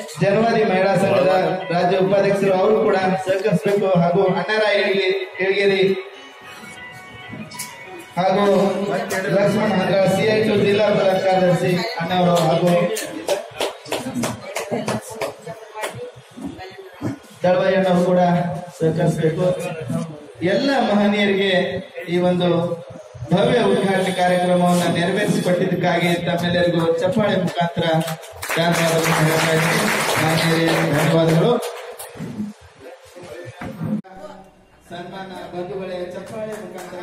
ಜನವರಿ ಮಹಿಳಾ ಸಂಘದ ರಾಜ್ಯ ಉಪಾಧ್ಯಕ್ಷರು ಅವರು ಕೂಡ ಸಹಕರಿಸಬೇಕು ಹಾಗೂ ಅಣ್ಣರ ಏಳಿಗೆ ಏಳಿಗೆರಿ ಹಾಗೂ ಲಕ್ಷ್ಮಣ್ ಹಂದ್ರ ಸಿಐಟು ಜಿಲ್ಲಾ ಪ್ರಧಾನ ಕಾರ್ಯದರ್ಶಿ ಅಣ್ಣವರು ಹಾಗೂ ದಳವಾಯಿಯವರು ಕೂಡ ಸಹಕರಿಸಬೇಕು ಎಲ್ಲ ಮಹನೀಯರಿಗೆ ಈ ಒಂದು ಭವ್ಯ ಉದ್ಘಾಟನೆ ಕಾರ್ಯಕ್ರಮವನ್ನು ನೆರವೇರಿಸಿಕೊಟ್ಟಿದ್ದಕ್ಕಾಗಿ ತಮ್ಮೆಲ್ಲರಿಗೂ ಚಪ್ಪಾಳೆ ಮುಖಾಂತರ ಧನ್ಯವಾದಗಳನ್ನು ಹೇಳ್ತಾ ಇದ್ದೀನಿ ಮಹನೀಯರೇ ಧನ್ಯವಾದಗಳು ಸನ್ಮಾನ ಬಂಧುಗಳೇ ಚಪ್ಪಾಳೆ ಮುಖಾಂತರ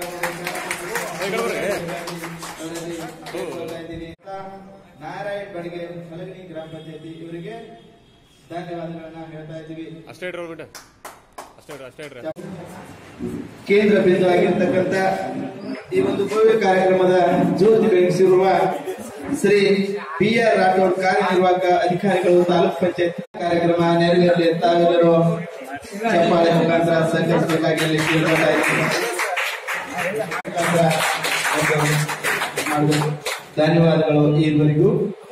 ಅವರಲ್ಲಿ ಕೇಳ್ಕೊಳ್ತಾ ಇದ್ದೀನಿ. ನಾರಾಯಣ್ ಬಡಿಗೆ ಮಲಗಿನಿ ಗ್ರಾಮ ಪಂಚಾಯತಿ ಇವರಿಗೆ ಧನ್ಯವಾದಗಳನ್ನ ಹೇಳ್ತಾ ಇದ್ದೀವಿ ಅಷ್ಟೇ ಇಡ್ರಿ ಬಿಟ್ಟು ಅಷ್ಟೇ ಇಡ್ರಿ ಅಷ್ಟೇ ಇಡ್ರಿ ಕೇಂದ್ರ ಬಿಂದು ಆಗಿರ್ತಕ್ಕಂಥ ಈ ಒಂದು ಭವ್ಯ ಕಾರ್ಯಕ್ರಮದ ಜ್ಯೋತಿ ಬೆಳೆಸಿರುವ ಶ್ರೀ ಬಿ ಆರ್ ರಾಠೋಡ್ ಕಾರ್ಯನಿರ್ವಾಹಕ ಅಧಿಕಾರಿಗಳು ತಾಲೂಕ್ ಪಂಚಾಯತ್ ಕಾರ್ಯಕ್ರಮ ನೆರವೇರಲಿ ತಾವೆಲ್ಲರೂ ಚಪ್ಪಾಳೆ ಮುಖಾಂತರ ಸಂಘಟಿಸಬೇಕಾಗಿ ಅಲ್ಲಿ ಕೇಳ್ಕೊಳ್ತಾ ಇದ್ದೀನಿ. ಮುಖಾಂತರ ಒಂದು ಮಾಡಬೇಕು. ಧನ್ಯವಾದಗಳು ಈವರೆಗೂ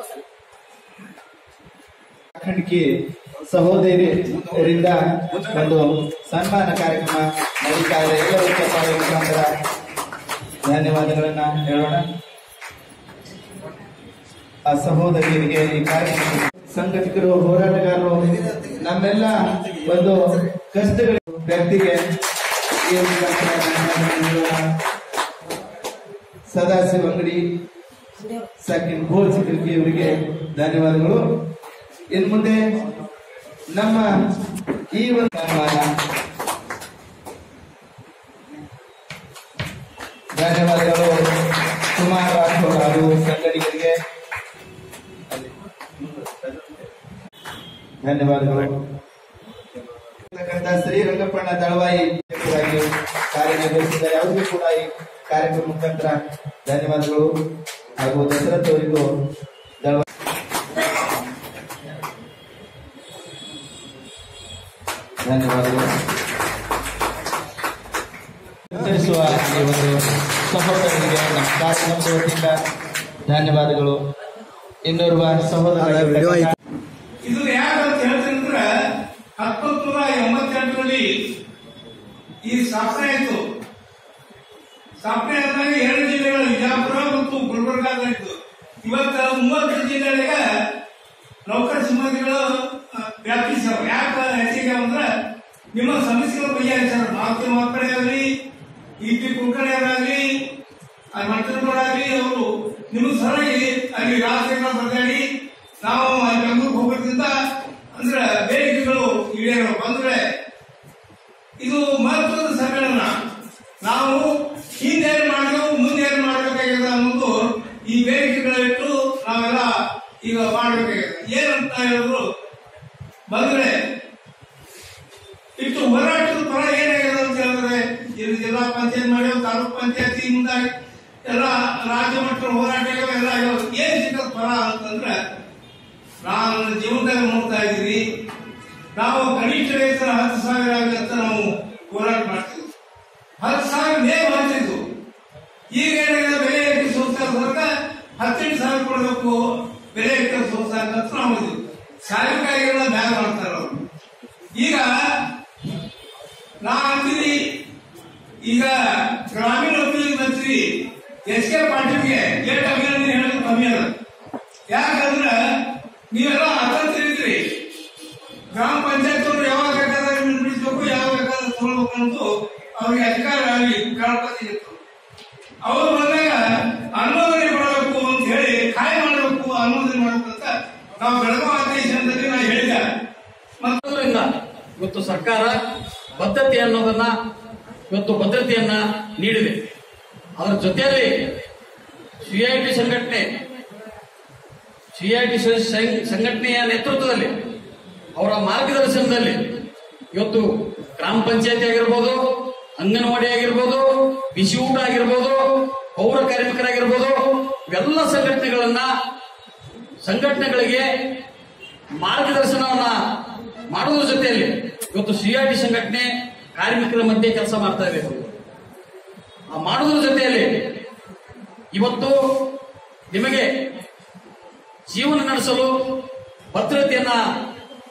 ಖಂಡಿಕೆ ಸಹೋದರಿಯರಿಂದ ಒಂದು ಸನ್ಮಾನ ಕಾರ್ಯಕ್ರಮ ನಡೀತಾ ಇದೆ ಎಲ್ಲರೂ ಚಪ್ಪಾಳೆ ಮುಖಾಂತರ ಧನ್ಯವಾದಗಳನ್ನ ಹೇಳೋಣ ಆ ಸಹೋದರಿಯರಿಗೆ ಈ ಕಾರ್ಯಕ್ರಮ ಸಂಘಟಕರು ಹೋರಾಟಗಾರರು ನಮ್ಮೆಲ್ಲ ಒಂದು ಕಷ್ಟಗಳ ವ್ಯಕ್ತಿಗೆ ಈ ಮುಖಾಂತರ ಧನ್ಯವಾದಗಳನ್ನ ಹೇಳೋಣ. ಸದಾಶಿವ ಅಂಗಡಿ ಸೆಕೆಂಡ್ ಗೋಲ್ ಸಿಕ್ಕಿ ಇವರಿಗೆ ಧನ್ಯವಾದಗಳು ಇನ್ ಮುಂದೆ ನಮ್ಮ ಈ ಒಂದು ಧನ್ಯವಾದ ಧನ್ಯವಾದಗಳು ಕುಮಾರ್ ರಾಠೋಡ್ ಹಾಗೂ ಸಂಘಟಕರಿಗೆ ಧನ್ಯವಾದಗಳು ಇರ್ತಕ್ಕಂಥ ಶ್ರೀ ರಂಗಪ್ಪಣ್ಣ ದಳವಾಯಿ ಅಧ್ಯಕ್ಷರಾಗಿ ಕಾರ್ಯನಿರ್ವಹಿಸಿದ್ದಾರೆ ಅವರಿಗೂ ಕೂಡ ಈ ಕಾರ್ಯಕ್ರಮ ಮುಖಾಂತರ ಧನ್ಯವಾದಗಳು ಹಾಗೂ ದಶರಥ್ ಅವರಿಗೂ ದಳವಾಯಿ ಧನ್ಯವಾದಗಳು ಉತ್ತರಿಸುವ ಈ ಒಂದು ಸಹೋದರರಿಗೆ ನಮ್ಮ ಕಾರ್ಯಕ್ರಮದ ವತಿಯಿಂದ ಧನ್ಯವಾದಗಳು ಇನ್ನೋರ್ವ ಸಹೋದರ ಇದು ಯಾಕಂತ ಹೇಳ್ತೀನಿ ಅಂದ್ರೆ ಹತ್ತೊಂಬತ್ತು ನೂರ ಎಂಬತ್ತೆಂಟರಲ್ಲಿ ಈ ಸ್ಥಾಪನೆ ಆಯ್ತು ಸ್ಥಾಪನೆ ಆದಾಗ ಎರಡು ಜಿಲ್ಲೆಗಳು ವಿಜಯಪುರ ಮತ್ತು ಗುಲ್ಬರ್ಗಾದಾಯಿತು ಇವತ್ತ ಮೂವತ್ತು ಜಿಲ್ಲೆಗಳಿಗೆ ನೌಕರ ಸಿಬ್ಬಂದಿಗಳು ಆ, ವ್ಯಾಪಿಸ್ಯಾವ ಯಾಕೆ ಹೆಚ್ಚಿಗೆ ಅಂದ್ರೆ ನಿಮ್ಮ ಸಮಸ್ಯೆಗಳು ಬಗೆಹರಿಸ್ಯಾರ ಮಾತು ಮಾತ್ರೆ ಆಗಲಿ ಇ ಪಿ ಕುಲಕರ್ಣಿಯವರಾಗಲಿ ಮಂತ್ರಿಗಳಾಗಲಿ ಅವರು ನಿಮಗೆ ಸರಿಯಾಗಿ ಅಲ್ಲಿ ರಾತ್ರಿಗಳ ಬದಲಾಗಿ ನಾವು ಅಲ್ಲಿ ಬೆಂಗಳೂರಿಗೆ ಹೋಗೋದ್ರಿಂದ ಅಂದ್ರೆ ಬೇಡಿಕೆಗಳು ಈಡೇರೋ ಬಂದ್ರೆ ಇದು ಮಹತ್ವದ ಸಮ್ಮೇಳನ ನಾವು ಹಿಂದೇನು ಮಾಡಿದೆವು ಮುಂದೇನು ಮಾಡಬೇಕಾಗಿದೆ ಅನ್ನೋದು ಈ ಬೇಡಿಕೆಗಳಿಟ್ಟು ನಾವೆಲ್ಲ ಈಗ ಮಾಡಬೇಕಾಗಿದೆ ಏನಂತ ಹೇಳಿದ್ರು ಬಂದ್ರೆ ಇಷ್ಟು ಹೋರಾಟದ ಪರ ಏನಾಗಿದೆ ಅಂತ ಹೇಳಿದ್ರೆ ಇಲ್ಲಿ ಜಿಲ್ಲಾ ಪಂಚಾಯತ್ ಮಾಡ್ಯಾವ ತಾಲೂಕ್ ಪಂಚಾಯತಿ ಮುಂದಾಗಿ ಎಲ್ಲ ರಾಜ್ಯ ಮಟ್ಟದ ಹೋರಾಟ ಆಗ್ಯಾವ, ಎಲ್ಲ ಆಗ್ಯಾವ. ಏನ್ ಸಿಕ್ಕದ ಪರ ಅಂತಂದ್ರೆ ನಾನು ನನ್ನ ಜೀವನದಾಗ ನೋಡ್ತಾ ಇದ್ದೀವಿ ನಾವು ಕನಿಷ್ಠ ವೇತನ ಹತ್ತು ಸಾವಿರ ಆಗಲಿ ಅಂತ ನಾವು ಹೋರಾಟ ಮಾಡ್ತೀವಿ ಹತ್ತು ಸಾವಿರ ನೇಮ್ ಹಾಕ್ತಿದ್ವು ಈಗ ಏನಾಗಿದೆ ಬೆಲೆ ಏರಿಕೆ ಸಂಸ್ಥೆ ಹೊರಗ ಹತ್ತೆಂಟು ಸಾವಿರ ಕೊಡಬೇಕು ಬೆಲೆ ಏರಿಕೆ ಸಂಸ್ಥೆ ಅಂತ ನಾವು ಇದ್ವಿ ಸಾರ್ವಕಾರಿಗಳ ಬ್ಯಾಗ್ ಮಾಡ್ತಾರ ಅವರು ಈಗ ನಾ ಅಂತೀನಿ ಈಗ ಗ್ರಾಮೀಣ ಅಭಿವೃದ್ಧಿ ಮಂತ್ರಿ ಎಸ್ ಕೆ ಪಾಟೀಲ್ಗೆ ಎಷ್ಟು ಅಭಿನಂದನೆ ಹೇಳೋದು ಕಮ್ಮಿ ಅದ ಯಾಕಂದ್ರ ನೀವೆಲ್ಲ ಅತಂತ್ರ ಇದ್ರಿ ಗ್ರಾಮ ಪಂಚಾಯತ್ ಅವರು ಯಾವಾಗ ಬೇಕಾದ್ರೆ ಬಿಡಿಸ್ಬೇಕು ಯಾವಾಗ ಬೇಕಾದ್ರೆ ತಗೊಳ್ಬೇಕು ಅನ್ನೋದು ಅವ್ರಿಗೆ ಅಧಿಕಾರ ಆಗಲಿ ಗಣಪತಿ ಇತ್ತು ಅವರು ಬಂದಾಗ ಅನುಮೋದನೆ ಮಾಡಬೇಕು ಅಂತ ಹೇಳಿ ಕಾಯ ಮಾಡಬೇಕು ಅನುಮೋದನೆ ಮಾಡಬೇಕು ಅಂತ ನಾವು ಬೆಳಗಾವಿ ಅಧಿವೇಶನದಲ್ಲಿ ನಾನು ಹೇಳಿದೆ ಮತ್ತು ಆದ್ದರಿಂದ ಇವತ್ತು ಸರ್ಕಾರ ಬದ್ಧತೆ ಅನ್ನೋದನ್ನ ಇವತ್ತು ಭದ್ರತೆಯನ್ನ ನೀಡಿದೆ ಅದರ ಜೊತೆಯಲ್ಲಿ ಸಿಐಟಿ ಸಂಘಟನೆ ಸಿಐಟಿ ಸಂಘಟನೆಯ ನೇತೃತ್ವದಲ್ಲಿ ಅವರ ಮಾರ್ಗದರ್ಶನದಲ್ಲಿ ಇವತ್ತು ಗ್ರಾಮ ಪಂಚಾಯತಿ ಆಗಿರ್ಬೋದು ಅಂಗನವಾಡಿ ಆಗಿರ್ಬೋದು ಬಿಸಿ ಊಟ ಆಗಿರ್ಬೋದು ಪೌರ ಕಾರ್ಮಿಕರಾಗಿರ್ಬೋದು ಇವೆಲ್ಲ ಸಂಘಟನೆಗಳನ್ನ ಸಂಘಟನೆಗಳಿಗೆ ಮಾರ್ಗದರ್ಶನವನ್ನ ಮಾಡುವುದರ ಜೊತೆಯಲ್ಲಿ ಇವತ್ತು ಸಿಆರ್ಟಿ ಸಂಘಟನೆ ಕಾರ್ಮಿಕರ ಮಧ್ಯೆ ಕೆಲಸ ಮಾಡ್ತಾ ಇದೆ ಆ ಮಾಡುವುದರ ಜೊತೆಯಲ್ಲಿ ಇವತ್ತು ನಿಮಗೆ ಜೀವನ ನಡೆಸಲು ಭದ್ರತೆಯನ್ನ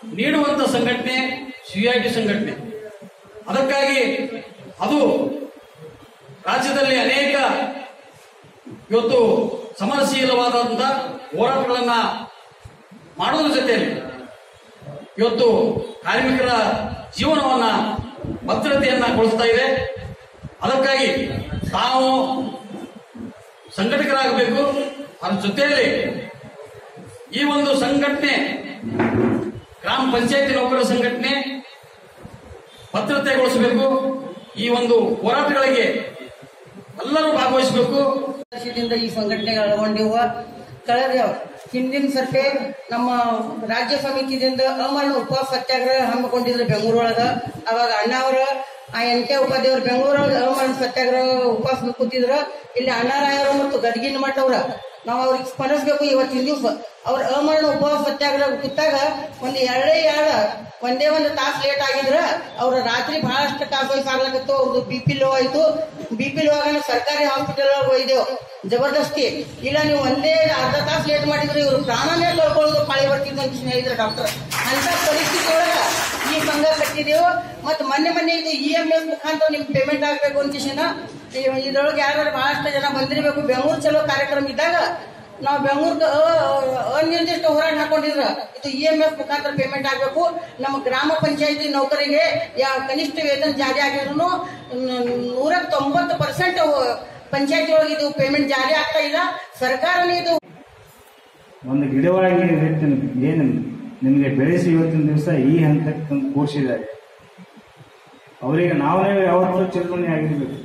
ನೀಡುವಂತ ಸಂಘಟನೆ ಸಿಐಟಿ ಸಂಘಟನೆ ಅದಕ್ಕಾಗಿ ಅದು ರಾಜ್ಯದಲ್ಲಿ ಅನೇಕ ಇವತ್ತು ಸಮರಶೀಲವಾದಂತಹ ಹೋರಾಟಗಳನ್ನ ಮಾಡೋದ್ರ ಜೊತೆಯಲ್ಲಿ ಇವತ್ತು ಕಾರ್ಮಿಕರ ಜೀವನವನ್ನ ಭದ್ರತೆಯನ್ನ ಗೊಳಿಸ್ತಾ ಇದೆ ಅದಕ್ಕಾಗಿ ತಾವು ಸಂಘಟಕರಾಗಬೇಕು ಅದ್ರ ಜೊತೆಯಲ್ಲಿ ಈ ಒಂದು ಸಂಘಟನೆ ಗ್ರಾಮ ಪಂಚಾಯತಿ ನೌಕರರ ಸಂಘಟನೆ ಭದ್ರತೆಗೊಳಿಸಬೇಕು ಈ ಒಂದು ಹೋರಾಟಗಳಿಗೆ ಎಲ್ಲರೂ ಭಾಗವಹಿಸಬೇಕು ವರ್ಷದಿಂದ ಈ ಸಂಘಟನೆಗಳು ಒಳಗೊಂಡಿವ ಕಳೆದ ಹಿಂದಿನ ಸರ್ತಿ ನಮ್ಮ ರಾಜ್ಯ ಸಮಿತಿಯಿಂದ ಅಮರಣ ಉಪವಾಸ ಸತ್ಯಾಗ್ರಹ ಹಮ್ಮಿಕೊಂಡಿದ್ರು ಬೆಂಗಳೂರೊಳಗ ಅವಾಗ ಅಣ್ಣಾವ್ರ ಆ ಎನ್ ಕೆ ಉಪಾಧ್ಯಾಯರು ಬೆಂಗಳೂರೊಳಗ ಅಮರಣ ಸತ್ಯಾಗ್ರಹ ಉಪವಾಸ ಕೂತಿದ್ರು ಇಲ್ಲಿ ಅಣ್ಣಾರಾಯರು ಮತ್ತು ಗದಗಿನ ಮಠ ಅವ್ರ ನಾವು ಅವ್ರಿಗೆ ಸ್ಮರಿಸ್ಬೇಕು ಇವತ್ತಿನ ದಿವಸ ಅವ್ರ ಅಮರಣ ಉಪವಾಸ ಸತ್ಯಾಗ್ರಹ ಕೂತಾಗ ಒಂದು ಎರಡೇ ಎರಡು ಒಂದೇ ಒಂದು ತಾಸು ಲೇಟ್ ಆಗಿದ್ರ ಅವ್ರ ರಾತ್ರಿ ಬಹಳಷ್ಟು ತಾಸು ವಯಸ್ಸಾಗ್ಲಕತ್ತು ಅವ್ರದ್ದು ಬಿ ಪಿ ಲೋ ಆಯ್ತು ಬಿ ಪಿ ಲೋ ಆಗ ಸರ್ಕಾರಿ ಹಾಸ್ಪಿಟಲ್ ಒಯ್ದೆವು ಜಬರ್ದಸ್ತಿ ಇಲ್ಲ ನೀವು ಒಂದೇ ಅರ್ಧ ತಾಸು ಲೇಟ್ ಮಾಡಿದ್ರೆ ಇವ್ರು ಪ್ರಾಣನೇ ಕಳ್ಕೊಳ್ಳೋದು ಪಾಳಿ ಬರ್ತಿದ್ದು ಅಂತ ಹೇಳಿದ್ರು ಡಾಕ್ಟರ್ ಅಂತ ಪರಿಸ್ಥಿತಿ ಒಳಗ ಈ ಸಂಘ ಕಟ್ಟಿದೆವು ಮತ್ತು ಮೊನ್ನೆ ಮೊನ್ನೆ ಇದು ಇ ಎಂ ಎಸ್ ಮುಖಾಂತರ ನಿಮ್ಗೆ ಪೇಮೆಂಟ್ ಆಗ್ಬೇಕು ಅಂತ ಇದ್ರೊಳಗೆ ಯಾರು ಬಹಳಷ್ಟು ಜನ ಬಂದಿರಬೇಕು ಬೆಂಗಳೂರು ಚಲೋ ಕಾರ್ಯಕ್ರಮ ಇದ್ದಾಗ ನಾವು ಬೆಂಗಳೂರು ಅನಿರ್ದಿಷ್ಟ ಹೋರಾಟ ಹಾಕೊಂಡಿದ್ರ ಇದು ಇ ಎಂ ಎಸ್ ಮುಖಾಂತರ ಪೇಮೆಂಟ್ ಆಗಬೇಕು ನಮ್ಮ ಗ್ರಾಮ ಪಂಚಾಯತಿ ನೌಕರಿಗೆ ಯಾವ ಕನಿಷ್ಠ ವೇತನ ಜಾರಿ ಆಗಿದ್ರು ನೂರ ತೊಂಬತ್ತು ಪರ್ಸೆಂಟ್ ಪಂಚಾಯತಿ ಒಳಗೆ ಇದು ಪೇಮೆಂಟ್ ಜಾರಿ ಆಗ್ತಾ ಇಲ್ಲ ಸರ್ಕಾರನೇ ಇದು ಒಂದು ಗಿಡವಾಗಿ ಇವತ್ತಿನ ಏನು ನಿಮಗೆ ಬೆಳೆಸಿ ಇವತ್ತಿನ ದಿವಸ ಈ ಹಂತಕ್ಕೆ ತಂದು ಕೂರಿಸಿದ್ದಾರೆ ಅವರಿಗೆ ನಾವೇ ಯಾವತ್ತೂ ಚಿಲ್ಮಣಿ ಆಗಿರ್ಬೇಕು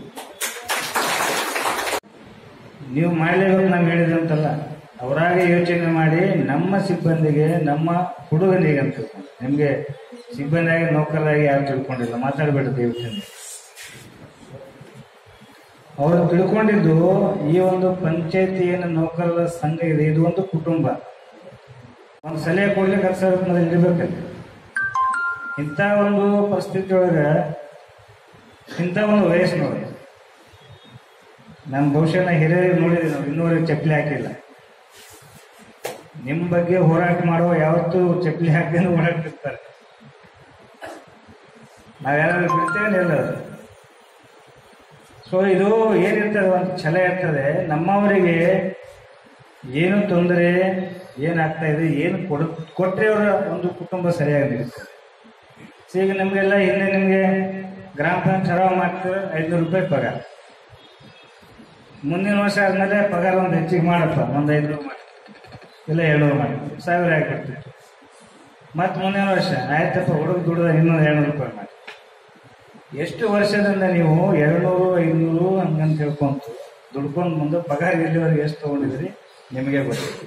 ನೀವು ಮಾಡಲೇಬೇಕು ನಾವು ಹೇಳಿದಂತಲ್ಲ ಅವರಾಗೆ ಯೋಚನೆ ಮಾಡಿ ನಮ್ಮ ಸಿಬ್ಬಂದಿಗೆ ನಮ್ಮ ಹುಡುಗನಿಗೆ ಅಂತ ತಿಳ್ಕೊಂಡು ನಿಮಗೆ ಸಿಬ್ಬಂದಿಯಾಗಿ ನೌಕರರಾಗಿ ಯಾರು ತಿಳ್ಕೊಂಡಿಲ್ಲ ಮಾತಾಡಬೇಡ ದಯವಿಟ್ಟು ಅವರು ತಿಳ್ಕೊಂಡಿದ್ದು ಈ ಒಂದು ಪಂಚಾಯತಿ ಏನು ನೌಕರರ ಸಂಘ ಇದೆ ಇದು ಒಂದು ಕುಟುಂಬ ಒಂದು ಸಲಹೆ ಕೊಡ್ಲಿಕ್ಕೆ ಹತ್ತು ಸಾವಿರ ರೂಪಾಯಿ ಮೊದಲು ಇರ್ಬೇಕಲ್ಲಿ ಇಂಥ ಒಂದು ಪರಿಸ್ಥಿತಿ ಒಳಗೆ ಇಂಥ ಒಂದು ವಯಸ್ಸಿನೊಳಗೆ ನಮ್ಮ ಬಹುಶಃ ನಾ ಹಿರಿಯರಿಗೆ ನೋಡಿದ್ದೀವಿ ನಾವು ಇನ್ನೂವರೆಗೆ ಚಪ್ಪಲಿ ಹಾಕಿಲ್ಲ ನಿಮ್ಮ ಬಗ್ಗೆ ಹೋರಾಟ ಮಾಡುವ ಯಾವತ್ತೂ ಚಪ್ಪಲಿ ಹಾಕಿದ್ರೆ ಓಡಾಡ್ತಿರ್ತಾರೆ ನಾವ್ಯಾರು ಬಿಡ್ತೇವೆ ನಿಲ್ಲೋದು ಸೊ ಇದು ಏನಿರ್ತದೆ ಒಂದು ಛಲ ಇರ್ತದೆ ನಮ್ಮವರಿಗೆ ಏನು ತೊಂದರೆ ಏನಾಗ್ತಾ ಇದೆ ಏನು ಕೊಡ ಕೊಟ್ಟರೆ ಅವರ ಒಂದು ಕುಟುಂಬ ಸರಿಯಾಗಿ ನಿಲ್ತದೆ ಸೊ ಈಗ ನಮಗೆಲ್ಲ ಹಿಂದೆ ನಿಮಗೆ ಗ್ರಾಮ ಪಂಚಾಯತ್ ಠರಾವ್ ಮಾಡ್ತಾರೆ ಐದುನೂರು ರೂಪಾಯಿ ಪಗಾರ ಮುಂದಿನ ವರ್ಷ ಆದ್ಮೇಲೆ ಪಗಾರ ಒಂದು ಹೆಚ್ಚಿಗೆ ಮಾಡಪ್ಪ ಒಂದು ಐದುನೂರು ಮಾಡಿ ಇಲ್ಲ ಏಳ್ನೂರು ಮಾಡಿ ಸಾವಿರ ಹಾಕಿಬಿಡ್ತೀವಿ ಮತ್ತು ಮುಂದಿನ ವರ್ಷ ಆಯ್ತಪ್ಪ ಹುಡುಗ ದುಡ್ದ ಇನ್ನೊಂದು ಏಳ್ನೂರು ರೂಪಾಯಿ ಮಾಡಿ ಎಷ್ಟು ವರ್ಷದಿಂದ ನೀವು ಎರಡ್ನೂರು ಐನೂರು ಹಂಗಂತ ಹೇಳ್ಕೊಂತ ದುಡ್ಕೊಂಡು ಮುಂದೆ ಪಗಾರ ಇಲ್ಲಿವರೆಗೆ ಎಷ್ಟು ತಗೊಂಡಿದ್ರಿ ನಿಮಗೆ ಗೊತ್ತಿದೆ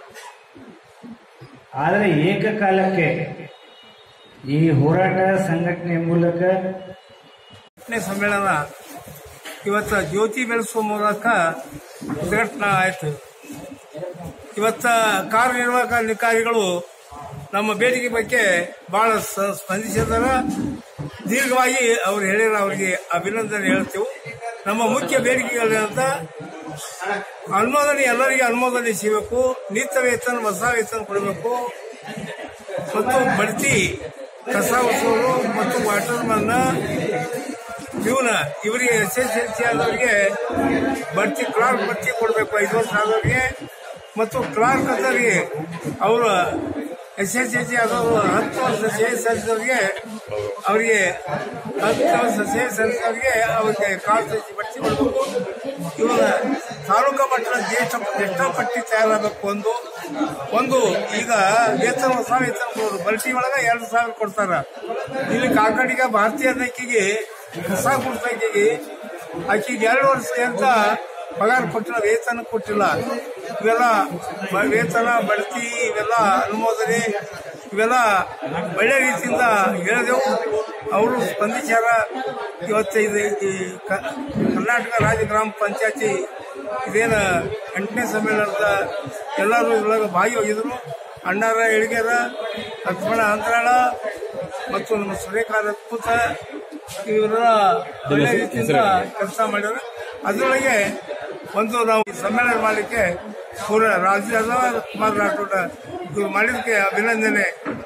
ಆದರೆ ಏಕಕಾಲಕ್ಕೆ ಈ ಹೋರಾಟ ಸಂಘಟನೆ ಮೂಲಕ ಹತ್ತನೇ ಸಮ್ಮೇಳನ ಇವತ್ತು ಜ್ಯೋತಿ ಬೆಳೆಸುವ ಮೂಲಕ ಉದ್ಘಾಟನಾ ಆಯಿತು ಇವತ್ತ ಕಾರ್ಯನಿರ್ವಾಹಕ ಅಧಿಕಾರಿಗಳು ನಮ್ಮ ಬೇಡಿಕೆ ಬಗ್ಗೆ ಬಹಳ ಸ- ಸ್ಪಂದಿಸಿದಾರ ದೀರ್ಘವಾಗಿ ಅವ್ರು ಹೇಳಿರ ಅವರಿಗೆ ಅಭಿನಂದನೆ ಹೇಳ್ತೇವೆ ನಮ್ಮ ಮುಖ್ಯ ಬೇಡಿಕೆಗಳೇನಂತ ಅನುಮೋದನೆ ಎಲ್ಲರಿಗೆ ಅನುಮೋದನೆ ಸಿಗಬೇಕು ನಿತ್ಯ ವೇತನ ಹೊಸ ವೇತನ ಕೊಡಬೇಕು ಮತ್ತು ಬಡ್ತಿ ಕಸ ಹೊಸವರು ಮತ್ತು ವಾಟರ್ ಮನ್ನ ಇವನ ಇವರಿಗೆ ಎಸ್ ಎಸ್ ಎಲ್ ಸಿ ಆದವರಿಗೆ ಬಡ್ತಿ ಕ್ಲಾರ್ಕ್ ಬಡ್ತಿ ಕೊಡಬೇಕು ಐದು ವರ್ಷ ಆದವರಿಗೆ ಮತ್ತು ಕ್ಲಾರ್ಕ್ ಆದವರಿಗೆ ಅವರು ಎಸ್ ಎಸ್ ಎಲ್ ಸಿ ಆದವರು ಹತ್ತು ವರ್ಷ ಸೇವೆ ಸಲ್ಲಿಸಿದವರಿಗೆ ಅವರಿಗೆ ಹತ್ತು ವರ್ಷ ಸೇವೆ ಸಲ್ಲಿಸಿದವರಿಗೆ ಅವರಿಗೆ ಕಾಲ್ ಸಹಿಸಿ ಬಡ್ತಿ ಕೊಡಬೇಕು ಇವರ ತಾಲೂಕಾ ಮಟ್ಟದ ಜ್ಯೇಷ್ಠ ಜ್ಯೇಷ್ಠ ಪಟ್ಟಿ ತಯಾರಾಗಬೇಕು ಒಂದು ಒಂದು ಈಗ ವೇತನ ಹೊಸ ವೇತನ ಕೊಡೋದು ಬಲ್ಟಿ ಒಳಗ ಎರಡು ಸಾವಿರ ಕೊಡ್ತಾರ ಇಲ್ಲಿ ಕಾಕಡಿಗ ಭಾರತೀಯ ನೈಕಿಗೆ ಹೊಸ ಗುಡ್ಸೈಕಿಗೆ ಆಕಿಗೆ ಎರಡು ವರ್ಷ ಅಂತ ಪಗಾರ ಕೊಟ್ಟಿಲ್ಲ ವೇತನ ಕೊಟ್ಟಿಲ್ಲ ಇವೆಲ್ಲ ಬ- ವೇತನ ಬಡ್ತಿ ಇವೆಲ್ಲ ಅನುಮೋದನೆ ಇವೆಲ್ಲ ಒಳ್ಳೆ ರೀತಿಯಿಂದ ಹೇಳಿದೆವು ಅವರು ಸ್ಪಂದಿಸ್ಯಾರ ಇವತ್ತೈದು ಈ ಕ- ಕರ್ನಾಟಕ ರಾಜ್ಯ ಗ್ರಾಮ ಪಂಚಾಯತಿ ಇದೇನ ಎಂಟನೇ ಸಮ್ಮೇಳನದ ಎಲ್ಲರೂ ಇದ್ರೊಳಗೆ ಭಾಗಿಯಾಗಿದ್ರು ಅಣ್ಣಾರ ಎಳಿಗೆರ ಲಕ್ಷ್ಮಣ ಅಂತರಾಳ ಮತ್ತು ನಮ್ಮ ಸುರೇಖ ರತ್ಪೂತ ಇವರೆಲ್ಲ ಒಳ್ಳೆ ರೀತಿಯಿಂದ ಕೆಲಸ ಮಾಡ್ಯಾರ ಅದರೊಳಗೆ ಒಂದು ನಾವು ಈ ಸಮ್ಮೇಳನ ಮಾಡಲಿಕ್ಕೆ ಪೂರ ರಾಜ್ಯದ ಕುಮಾರ್ ರಾಠೋಡ ಇವರು ಮಾಡಿದಕ್ಕೆ ಅಭಿನಂದನೆ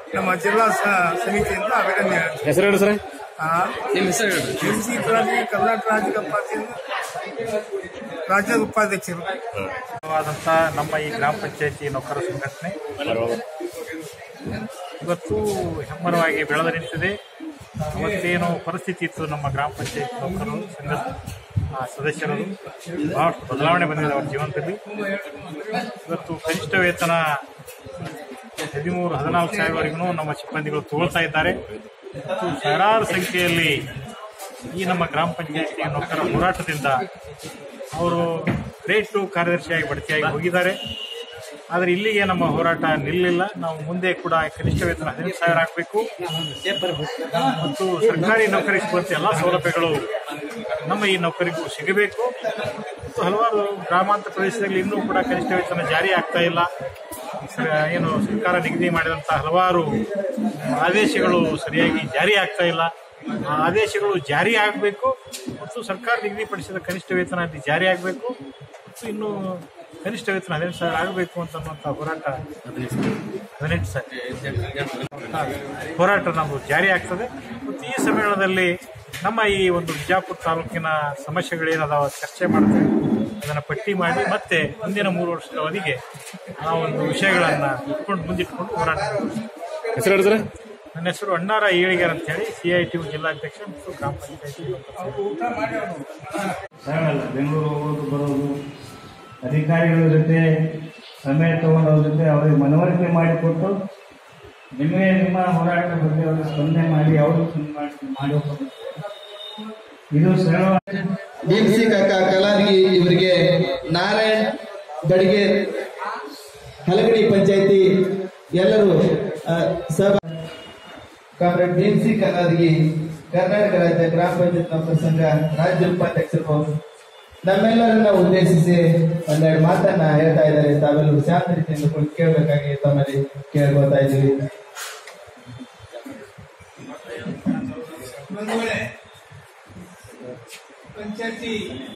ನಮ್ಮ ಜಿಲ್ಲಾ ಸ- ಸಮಿತಿಯಿಂದ ಅಭಿನಂದನೆ ಹೆಸರು ಹೇಳಿ ಸರ್ ನಿಮ್ಮ ಹೆಸರು ಹೇಳ್ರಿ ಎನ್ಸಿ ಕ್ರಾಂತಿ ಕರ್ನಾಟಕ ರಾಜ್ಯದ ಉಪಾಧ್ಯಕ್ಷರು ರಾಜ್ಯದ ಉಪಾಧ್ಯಕ್ಷರು ಆದಂತ ನಮ್ಮ ಈ ಗ್ರಾಮ ಪಂಚಾಯತಿ ನೌಕರ ಸಂಘಟನೆ ಇವತ್ತು ಹೆಮ್ಮರವಾಗಿ ಬೆಳೆದು ನಿಂತಿದೆ ಅವತ್ತೇನು ಪರಿಸ್ಥಿತಿ ಇತ್ತು ನಮ್ಮ ಗ್ರಾಮ ಪಂಚಾಯತ್ ನೌಕರರು ಸಂಘದ ಆ, ಸದಸ್ಯರದು ಬಹಳಷ್ಟು ಬದಲಾವಣೆ ಬಂದಿದೆ ಅವರ ಜೀವನದಲ್ಲಿ ಇವತ್ತು ಕನಿಷ್ಠ ವೇತನ ಹದಿಮೂರು ಹದಿನಾಲ್ಕು ಸಾವಿರವರೆಗೂ ನಮ್ಮ ಸಿಬ್ಬಂದಿಗಳು ತಗೊಳ್ತಾ ಇದ್ದಾರೆ ಮತ್ತು ಸಾವಿರಾರು ಸಂಖ್ಯೆಯಲ್ಲಿ ಈ ನಮ್ಮ ಗ್ರಾಮ ಪಂಚಾಯತಿ ನೌಕರ ಹೋರಾಟದಿಂದ ಅವರು ಗ್ರೇಟ್ ಟು ಕಾರ್ಯದರ್ಶಿಯಾಗಿ ಬಡ್ತಿಯಾಗಿ ಹೋಗಿದ್ದಾರೆ ಆದರೆ ಇಲ್ಲಿಗೆ ನಮ್ಮ ಹೋರಾಟ ನಿಲ್ಲಿಲ್ಲ ನಾವು ಮುಂದೆ ಕೂಡ ಕನಿಷ್ಠ ವೇತನ ಹದಿನೆಂಟು ಸಾವಿರ ಹಾಕಬೇಕು ಮತ್ತು ಸರ್ಕಾರಿ ನೌಕರಿ ಸಿಗುವಂತೆ ಎಲ್ಲ ಸೌಲಭ್ಯಗಳು ನಮ್ಮ ಈ ನೌಕರಿಗೂ ಸಿಗಬೇಕು ಮತ್ತು ಹಲವಾರು ಗ್ರಾಮಾಂತರ ಪ್ರದೇಶದಲ್ಲಿ ಇನ್ನೂ ಕೂಡ ಕನಿಷ್ಠ ವೇತನ ಜಾರಿ ಆಗ್ತಾ ಇಲ್ಲ ಸ- ಏನು ಸರ್ಕಾರ ನಿಗದಿ ಮಾಡಿದಂಥ ಹಲವಾರು ಆದೇಶಗಳು ಸರಿಯಾಗಿ ಜಾರಿ ಆಗ್ತಾ ಇಲ್ಲ ಆ ಆದೇಶಗಳು ಜಾರಿ ಆಗಬೇಕು ಮತ್ತು ಸರ್ಕಾರ ನಿಗದಿಪಡಿಸಿದ ಕನಿಷ್ಠ ವೇತನ ಅಲ್ಲಿ ಜಾರಿ ಆಗಬೇಕು ಮತ್ತು ಇನ್ನು ಕನಿಷ್ಠ ವೇತನ ಹದಿನೆಂಟು ಸಾವಿರ ಆಗಬೇಕು ಅಂತನ್ನುವಂಥ ಹೋರಾಟ ಹದಿನೆಂಟು ಸಾವಿರ ಹೋರಾಟ ನಮ್ಮದು ಜಾರಿ ಆಗ್ತದೆ ಮತ್ತು ಈ ಸಮ್ಮೇಳನದಲ್ಲಿ ನಮ್ಮ ಈ ಒಂದು ಬಿಜಾಪುರ ತಾಲೂಕಿನ ಸಮಸ್ಯೆಗಳೇನದಾವ ಚರ್ಚೆ ಮಾಡ್ತೇವೆ ಅದನ್ನು ಪಟ್ಟಿ ಮಾಡಿ ಮತ್ತೆ ಮುಂದಿನ ಮೂರು ವರ್ಷದ ಅವಧಿಗೆ ಆ ಒಂದು ವಿಷಯಗಳನ್ನು ಇಟ್ಕೊಂಡು ಮುಂದಿಟ್ಕೊಂಡು ಹೋರಾಟ ಮಾಡ್ತೀವಿ. ಹೆಸರು ಹೇಳಿ ಸರ್ ನನ್ನ ಹೆಸರು ಅಣ್ಣಾರ ಏಳಿಗೆರ್ ಅಂತ ಹೇಳಿ ಸಿ ಐ ಟಿ ಜಿಲ್ಲಾಧ್ಯಕ್ಷ ಮತ್ತು ಗ್ರಾಮ ಪಂಚಾಯತಿ ಸರಳಲ್ಲ ಬೆಂಗಳೂರು ಹೋಗೋದು ಬರೋದು ಅಧಿಕಾರಿಗಳ ಜೊತೆ ಸಮಯ ತಗೊಂಡು ಅವ್ರ ಜೊತೆ ಅವರಿಗೆ ಮನವರಿಕೆ ಮಾಡಿಕೊಟ್ಟು ನಿಮಗೆ ನಿಮ್ಮ ಹೋರಾಟದ ಬಗ್ಗೆ ಅವರು ಸ್ಪಂದನೆ ಮಾಡಿ ಅವರು ಮಾಡಿ ಮಾಡಿ ಹೋಗ್ಬೇಕು. ಇದು ಸರಳವಾದ ಭೀಮ್ಸಿ ಕಾಕ ಕಲಾರ್ಗಿ ಇವರಿಗೆ ನಾರಾಯಣ್ ಬಡಿಗೇರ್ ಹಲಗಡಿ ಪಂಚಾಯತಿ ಎಲ್ಲರೂ ಆ, ಸಭ ಕಾಮ್ರೇಡ್ ಭೀಮ್ಸಿ ಕಲಾರ್ಗಿ ಕರ್ನಾಟಕ ರಾಜ್ಯ ಗ್ರಾಮ ಪಂಚಾಯತ್ ನೌಕರ ಸಂಘ ರಾಜ್ಯ ಉಪಾಧ್ಯಕ್ಷರು ನಮ್ಮೆಲ್ಲರನ್ನ ಉದ್ದೇಶಿಸಿ ಒಂದೆರಡು ಮಾತನ್ನ ಹೇಳ್ತಾ ಇದ್ದಾರೆ ತಾವೆಲ್ಲರೂ ಶಾಂತ ರೀತಿಯಿಂದ ಕುಳಿತು ಕೇಳಬೇಕಾಗಿ ತಮ್ಮಲ್ಲಿ ಕೇಳ್ಕೊತಾ ಇದ್ದೀವಿ ಒಂದು ವೇಳೆ ಪಂಚಾಯತಿ